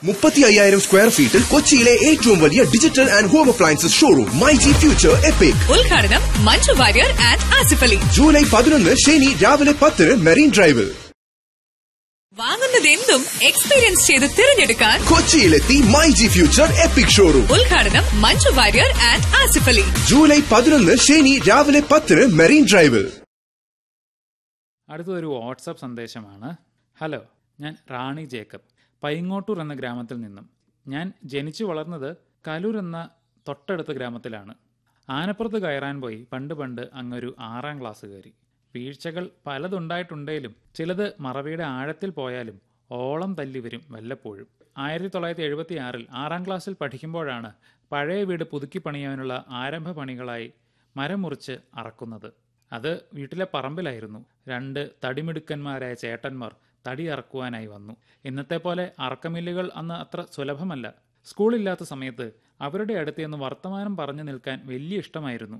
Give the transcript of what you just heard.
മുപ്പത്തി അയ്യായിരം സ്ക്വയർ ഫീറ്റിൽ കൊച്ചിയിലെ ഏറ്റവും വലിയ digital and home appliances showroom my G future epic ഉദ്ഘാടനം മഞ്ജു വാര്യർ ആൻഡ് ആസിഫ് അലി ജൂലൈ പതിനൊന്ന് ശനി രാവിലെ പത്തിന് മെറീൻ ഡ്രൈവിൽ വാങ്ങുന്നതെന്തും എക്സ്പീരിയൻസ് ചെയ്ത് തിരഞ്ഞെടുക്കാൻ കൊച്ചിയിലെത്തി my G future epic showroom ഉദ്ഘാടനം മഞ്ജു വാര്യർ ആൻഡ് ആസിഫ് അലി ജൂലൈ പതിനൊന്ന് ശനി രാവിലെ പത്തിന് മെറീൻ ഡ്രൈവിൽ അടുത്തതൊരു വാട്സപ്പ് സന്ദേശമാണ് ഹലോ ഞാൻ റാണി ജേക്കബ് പൈങ്ങോട്ടൂർ എന്ന ഗ്രാമത്തിൽ നിന്നും ഞാൻ ജനിച്ചു വളർന്നത് കലൂർ എന്ന തൊട്ടടുത്ത ഗ്രാമത്തിലാണ് ആനപ്പുറത്ത് കയറാൻ പോയി പണ്ട് പണ്ട് അങ്ങൊരു ആറാം ക്ലാസ്സുകാരി വീഴ്ചകൾ പലതുണ്ടായിട്ടുണ്ടെങ്കിലും ചിലത് മറവിയുടെ ആഴത്തിൽ പോയാലും ഓളം തല്ലി വരും വല്ലപ്പോഴും ആയിരത്തി തൊള്ളായിരത്തി എഴുപത്തി ആറിൽ ആറാം ക്ലാസ്സിൽ പഠിക്കുമ്പോഴാണ് പഴയ വീട് പുതുക്കി പണിയാനുള്ള ആരംഭ പണികളായി മരം മുറിച്ച് അറക്കുന്നത് അത് വീട്ടിലെ പറമ്പിലായിരുന്നു രണ്ട് തടിമിടുക്കന്മാരായ ചേട്ടന്മാർ തടി അറക്കുവാനായി വന്നു ഇന്നത്തെ പോലെ അറക്കമില്ലുകൾ അന്ന് അത്ര സുലഭമല്ല സ്കൂളില്ലാത്ത സമയത്ത് അവരുടെ അടുത്ത് നിന്ന് വർത്തമാനം പറഞ്ഞു നിൽക്കാൻ വലിയ ഇഷ്ടമായിരുന്നു